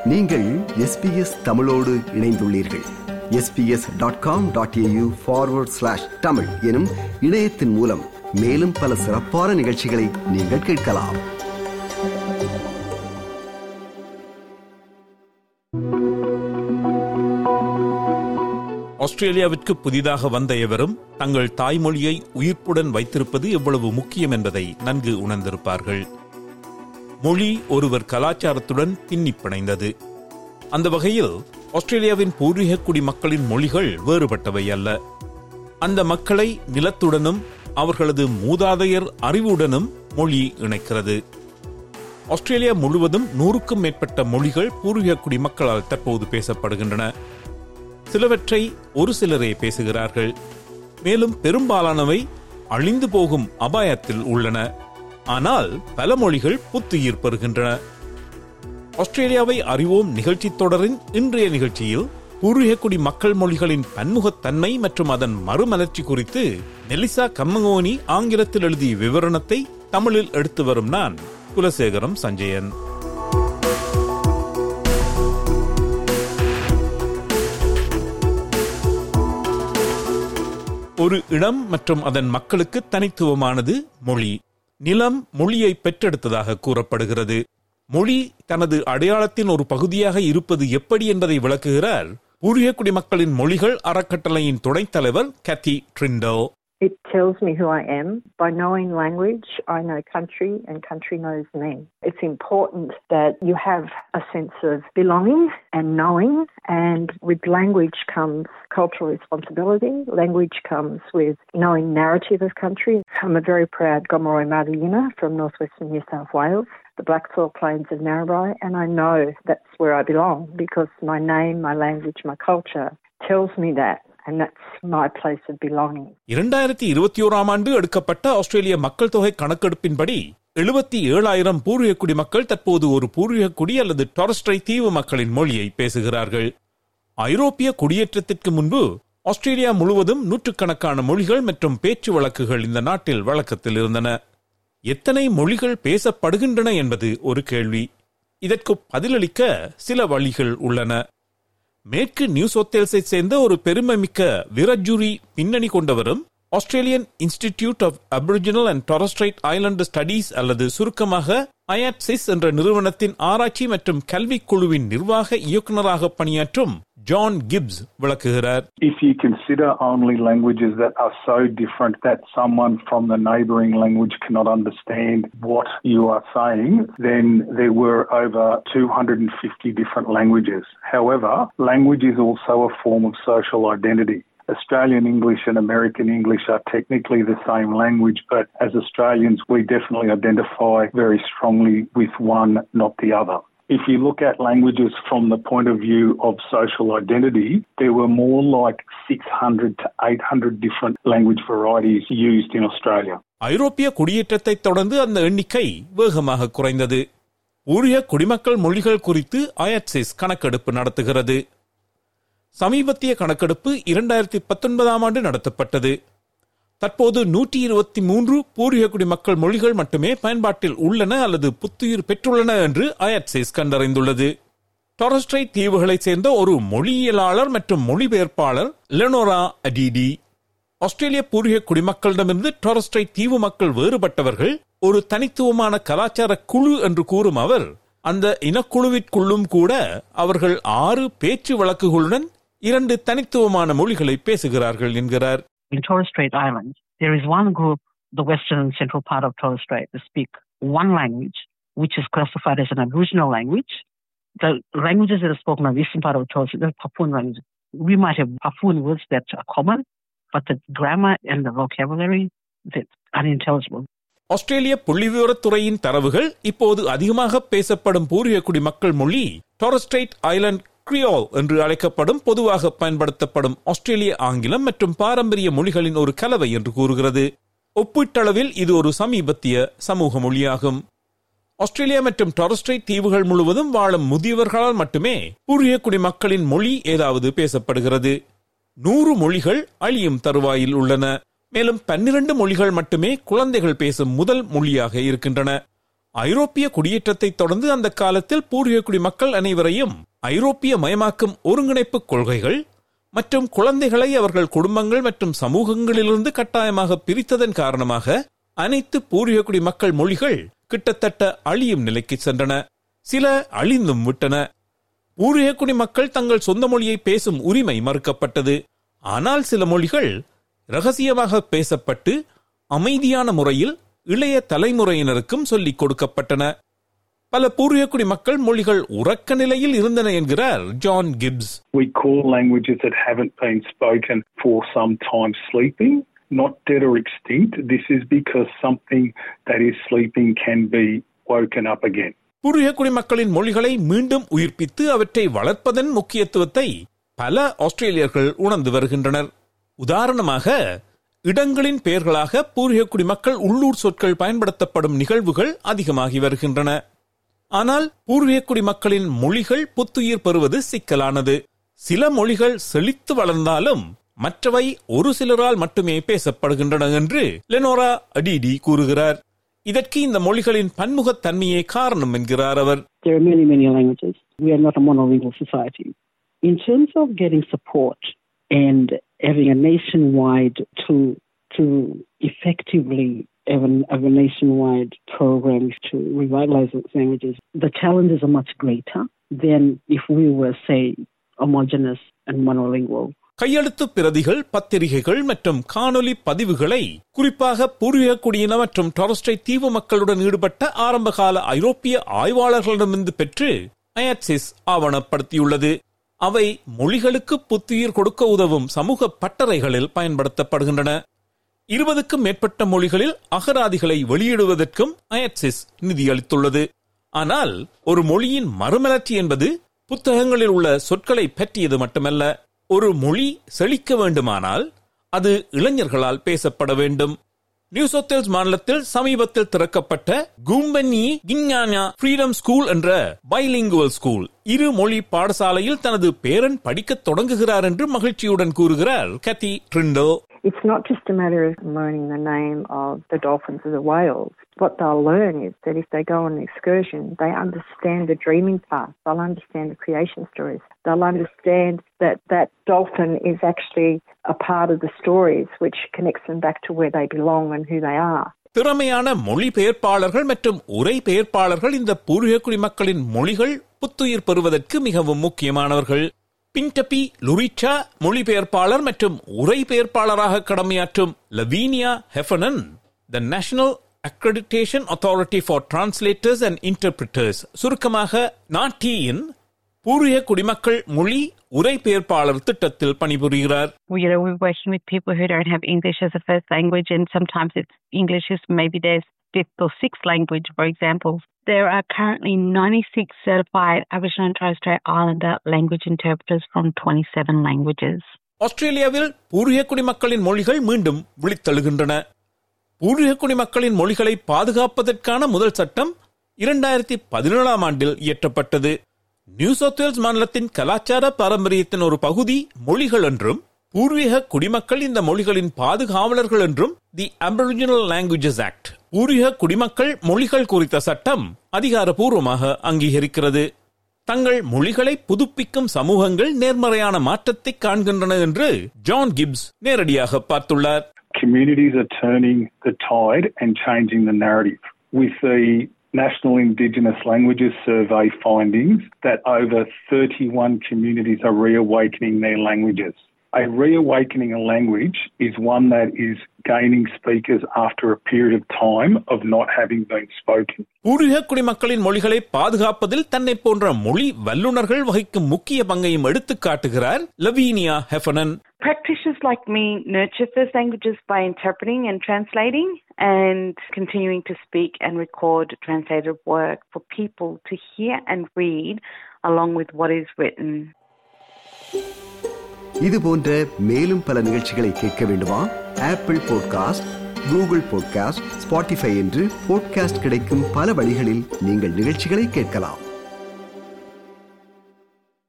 நீங்கள் எஸ்பிஎஸ் தமிழோடு இணைந்துள்ளீர்கள் SBS dot com dot AU forward slash Tamil எனும் இணையத்தின் மூலம் மேலும் பல சிறப்பான நிகழ்ச்சிகளை நீங்கள் கேட்கலாம் ஆஸ்திரேலியாவிற்கு புதிதாக வந்த எவரும் தங்கள் தாய்மொழியை உயிர்ப்புடன் வைத்திருப்பது எவ்வளவு முக்கியம் என்பதை நன்கு உணர்ந்திருப்பார்கள் மொழி ஒருவர் கலாச்சாரத்துடன் பின்னி பிணைந்தது அந்த வகையில் ஆஸ்திரேலியாவின் பூர்வீக குடி மக்களின் மொழிகள் வேறுபட்டவை அல்ல அந்த மக்களை நிலத்துடனும் அவர்களது மூதாதையர் அறிவுடனும் மொழி இணைக்கிறது ஆஸ்திரேலியா முழுவதும் நூறுக்கும் மேற்பட்ட மொழிகள் பூர்வீக குடி மக்களால் தற்போது பேசப்படுகின்றன சிலவற்றை ஒரு சிலரே பேசுகிறார்கள் மேலும் பெரும்பாலானவை அழிந்து போகும் அபாயத்தில் உள்ளன ஆனால் பல மொழிகள் புத்துயிர் பெறுகின்றன ஆஸ்திரேலியாவை அறிவோம் நிகழ்ச்சி தொடரின் இன்றைய நிகழ்ச்சியில் பூர்வீகக்குடி மக்கள் மொழிகளின் பன்முகத்தன்மை மற்றும் அதன் மறுமலர்ச்சி குறித்து நெலிசா கம்மங்கோனி ஆங்கிலத்தில் எழுதிய விவரணத்தை தமிழில் எடுத்து வரும் நான் குலசேகரம் சஞ்சயன் ஒரு இடம் மற்றும் அதன் மக்களுக்கு தனித்துவமானது மொழி நிலம் மொழியை பெற்றெடுத்ததாக கூறப்படுகிறது மொழி தனது அடையாளத்தின் ஒரு பகுதியாக இருப்பது எப்படி என்பதை விளக்குகிறார் பூர்வீக குடிமக்களின் மொழிகள் அறக்கட்டளையின் துணைத் தலைவர் Ketti ட்ரிண்டோ It tells me who I am. By knowing language, I know country and country knows me. It's important that you have a sense of belonging and knowing, and with language comes cultural responsibility. Language comes with knowing narrative of country. I'm a very proud Gomeroi Maruyina from northwestern New South Wales, the Black Soil Plains of Narrabri, and I know that's where I belong because my name, my language, my culture tells me that. And that's my place of belonging. இரண்டாயிரத்தி இருபத்தி ஓராம் ஆண்டு எடுக்கப்பட்ட ஆஸ்திரேலிய மக்கள் தொகை கணக்கெடுப்பின்படி எழுபத்தி ஏழாயிரம் பூர்வீக குடி மக்கள் தற்போது ஒரு பூர்வீக குடி அல்லது டொரஸ்ட்ரை தீவு மக்களின் மொழியை பேசுகிறார்கள் ஐரோப்பிய குடியேற்றத்திற்கு முன்பு ஆஸ்திரேலியா முழுவதும் நூற்றுக்கணக்கான மொழிகள் மற்றும் பேச்சு வழக்குகள் இந்த நாட்டில் வழக்கத்தில் இருந்தன எத்தனை மொழிகள் பேசப்படுகின்றன என்பது ஒரு கேள்வி இதற்கு பதிலளிக்க சில வழிகள் உள்ளன மேற்கு நியூ சோத்தேல்ஸை சேர்ந்த ஒரு பெருமைமிக்க விரஜுரி பின்னணி கொண்டவரும் Australian Institute of Aboriginal and Torres Strait Island Studies அல்லது சுருக்கமாக ஐஆட்சிஸ் என்ற நிறுவனத்தின் ஆராய்ச்சி மற்றும் கல்விக் குழுவின் நிர்வாக இயக்குநராக பணியாற்றும் ஜான் கிப்ஸ் விளக்குகிறார் If you consider only languages that are so different that someone from the neighbouring language cannot understand what you are saying, then there were over 250 different languages. However, language is also a form of social identity. Australian English and American English are technically the same language, but as Australians, we definitely identify very strongly with one, not the other. If you look at languages from the point of view of social identity, there were more like 600 to 800 different language varieties used in Australia. ஐரோப்பிய குடியேற்றத்தை தொடர்ந்து அந்த எண்ணிக்கை வேகமாக குறைந்தது ஊரிய குடிமக்கள் மொழிகள் குறித்து அயட்சிஸ் கணக்கெடுப்பு நடத்துகிறது சமீபத்திய கணக்கெடுப்பு இரண்டாயிரத்தி பத்தொன்பதாம் ஆண்டு நடத்தப்பட்டது தற்போது நூற்றி இருபத்தி மூன்று பூர்வீக குடிமக்கள் மொழிகள் மட்டுமே பயன்பாட்டில் உள்ளன அல்லது புத்துயிர் பெற்றுள்ளன என்று அயட்சிஸ் கண்டறிந்துள்ளது டொரஸ்ட்ரை தீவுகளைச் சேர்ந்த ஒரு மொழியியலாளர் மற்றும் மொழிபெயர்ப்பாளர் லெனோரா அடிடி ஆஸ்திரேலிய பூர்வீக குடிமக்களிடமிருந்து டொரஸ்ட்ரை தீவு மக்கள் வேறுபட்டவர்கள் ஒரு தனித்துவமான கலாச்சார குழு என்று கூறும் அவர் அந்த இனக்குழுவிற்குள்ளும் கூட அவர்கள் ஆறு பேச்சு வழக்குகளுடன் இரண்டு தனித்துவமான மொழிகளை பேசுகிறார்கள் என்கிறார் in Torres Strait Islands, there is one group, the western and central part of Torres Strait, that speak one language, which is classified as an Aboriginal language. The languages that are spoken on the eastern part of Torres Strait, the Papuan language. We might have Papuan words that are common, but the grammar and the vocabulary, that's unintelligible. ஆஸ்திரேலிய புள்ளிவிவரத்துறையின் தரவுகள் இப்போது அதிகமாக பேசப்படும் பூர்வீக குடி மக்கள் மொழி Torres Strait Island Creole என்று அழைக்கப்படும் பொதுவாக பயன்படுத்தப்படும் ஆஸ்திரேலிய ஆங்கிலம் மற்றும் பாரம்பரிய மொழிகளின் ஒரு கலவை என்று கூறுகிறது ஒப்பீட்டளவில் இது ஒரு சமீபத்திய சமூக மொழியாகும் ஆஸ்திரேலியா மற்றும் டொரஸ்ட்ரைட் தீவுகள் முழுவதும் வாழும் முதியவர்களால் மட்டுமே பூர்வீக குடி மக்களின் மொழி ஏதாவது பேசப்படுகிறது நூறு மொழிகள் அழியும் தருவாயில் உள்ளன மேலும் பன்னிரண்டு மொழிகள் மட்டுமே குழந்தைகள் பேசும் முதல் மொழியாக இருக்கின்றன ஐரோப்பிய குடியேற்றத்தை தொடர்ந்து அந்த காலத்தில் பூர்வீக குடி மக்கள் அனைவரையும் ஐரோப்பிய மயமாக்கும் ஒருங்கிணைப்பு கொள்கைகள் மற்றும் குழந்தைகளை அவர்கள் குடும்பங்கள் மற்றும் சமூகங்களிலிருந்து கட்டாயமாக பிரித்ததன் காரணமாக அனைத்து பூர்வீக குடி மக்கள் மொழிகள் கிட்டத்தட்ட அழியும் நிலைக்கு சென்றன சில அழிந்தும் விட்டன பூர்வீக குடி மக்கள் தங்கள் சொந்த மொழியை பேசும் உரிமை மறுக்கப்பட்டது ஆனால் சில மொழிகள் ரகசியமாக பேசப்பட்டு அமைதியான முறையில் இளைய தலைமுறையினருக்கும் சொல்லிக் கொடுக்கப்பட்டன பல பூர்வீகக்குடி மக்கள் மொழிகள் உறக்க நிலையில் இருந்தன என்கிறார் John Gibbs We call languages that haven't been spoken for some time sleeping, not dead or extinct. This is because something that is sleeping can be woken up again. பூர்வீகக்குடி மக்களின் மொழிகளை மீண்டும் உயிர்ப்பித்து அவற்றை வளர்ப்பதன் முக்கியத்துவத்தை பல ஆஸ்திரேலியர்கள் உணர்ந்து வருகின்றனர் உதாரணமாக இடங்களின் பெயர்களாக பூர்வீகக்குடி மக்கள் உள்ளூர் சொற்கள் பயன்படுத்தப்படும் நிகழ்வுகள் அதிகமாகி வருகின்றன ஆனால் பூர்வீகக்குடி மக்களின் மொழிகள் புத்துயிர் பெறுவது சிக்கலானது சில மொழிகள் செழித்து வளர்ந்தாலும் மற்றவை ஒரு சிலரால் மட்டுமே பேசப்படுகின்றன என்று லெனோரா அடிடி கூறுகிறார் இதற்கு இந்த மொழிகளின் பன்முகத்தன்மையே காரணம் என்கிறார் அவர் There are many, many languages. We are not a monolingual society. In terms of getting support and having a nationwide to to effectively have a, have a nationwide program to revitalize those languages, the challenges are much greater than if we were, say, homogenous and monolingual. கையெழுத்து பிரதிகள் பத்திரிகைகள் மற்றும் காணொலி பதிவுகளை குறிப்பாக பூர்வீக குடியின மற்றும் டொரஸ்டை தீவு மக்களுடன் ஈடுபட்ட ஆரம்பகால ஐரோப்பிய ஆய்வாளர்களிடமிருந்து பெற்று அயாட்சிஸ் ஆவணப்படுத்தியுள்ளது அவை மொழிகளுக்கு புத்துயிர் கொடுக்க உதவும் சமூக பட்டறைகளில் பயன்படுத்தப்படுகின்றன இருபதுக்கும் மேற்பட்ட மொழிகளில் அகராதிகளை வெளியிடுவதற்கும் அயட்சிஸ் நிதியளித்துள்ளது ஆனால் ஒரு மொழியின் மறுமலர்ச்சி என்பது புத்தகங்களில் உள்ள சொற்களை பற்றியது மட்டுமல்ல ஒரு மொழி செழிக்க வேண்டுமானால் அது இளைஞர்களால் பேசப்பட வேண்டும் நியூ சவுத் மாநிலத்தில் சமீபத்தில் திறக்கப்பட்ட கும்பனி கிஞ்ஞானா ஃப்ரீடம் ஸ்கூல் என்ற பைலிங்குவல் ஸ்கூல் இரு மொழி பாடசாலையில் தனது பேரன் படிக்கத் தொடங்குகிறார் என்று மகிழ்ச்சியுடன் கூறுகிறார் கத்தி ட்ரிண்டோ It's not just a matter of learning the name of the dolphins or the whales. What they'll learn is that if they go on an excursion, they understand the dreaming path. They'll understand the creation stories. They'll understand that that dolphin is actually a part of the stories which connects them back to where they belong and who they are. திறமையான மொழிபெயர்ப்பாளர்கள் மற்றும் உரை பெயர்ப்பாளர்கள் இந்த பூர்வீக குடிமக்களின் மொழிகள் புத்துயிர் பெறுவதற்கு மிகவும் முக்கியமானவர்கள் பின்டபி லுரிச்சா மொழிபெயர்ப்பாளர் மற்றும் உரை பெயர்ப்பாளராக கடமையாற்றும் Lavinia Heffernan the National Accreditation Authority for Translators and Interpreters சுருக்கமாக நாட்டியின் பூர்வீக குடிமக்கள் மொழி உரை பெயர்ப்பாளர் திட்டத்தில் பணிபுரிகிறார் We, you know, we're working with people who don't have English as a first language, and sometimes it's English is maybe their fifth or sixth language, for example. There are currently 96 certified Aboriginal and Torres Strait Islander language interpreters from 27 languages. ஆஸ்திரேலியாவில் பூர்வீக குடிமக்களின் மொழிகள் மீண்டும் விழித்தெழுகின்றன பூர்வீக குடிமக்களின் மொழிகளை பாதுகாப்பதற்கான முதல் சட்டம் இரண்டாயிரத்தி பதினேழாம் ஆண்டில் இயற்றப்பட்டது நியூ சவுத் வேல்ஸ் மாநிலத்தின் கலாச்சார பாரம்பரியத்தின் ஒரு பகுதி மொழிகள் என்றும் பூர்வீக குடிமக்கள் இந்த மொழிகளின் பாதுகாவலர்கள் என்றும் தி அபரிஜினல் லாங்குவேஜஸ் ஆக்ட் பூர்வீக குடிமக்கள் மொழிகள் குறித்த சட்டம் அதிகாரப்பூர்வமாக அங்கீகரிக்கிறது தங்கள் மொழிகளை புதுப்பிக்கும் சமூகங்கள் நேர்மறையான மாற்றத்தை காண்கின்றன என்று ஜான் கிப்ஸ் நேரடியாக பார்த்துள்ளார் Communities are turning the tide and changing the narrative. With the National Indigenous Languages Survey findings that over 31 communities are reawakening their languages. A reawakening a language is one that is gaining speakers after a period of time of not having been spoken. பூர்வீக குடிமக்களின் மொழிகளை பாதுகாப்பதில் தன்னை போன்ற மொழி வல்லுநர்கள் வகிக்கும் முக்கிய பங்கையும் எடுத்துக் காட்டுகிறார் லவீனியா ஹெஃபனன் Practitioners like me nurture first languages by interpreting and translating and continuing to speak and record translated work for people to hear and read along with what is written. இது போன்ற மேலும் பல நிகழ்ச்சிகளை கேட்க வேண்டுமா Apple podcast Google podcast Spotify என்று podcast கிடைக்கும் பல வழிகளில் நீங்கள் நிகழ்ச்சிகளை கேட்கலாம்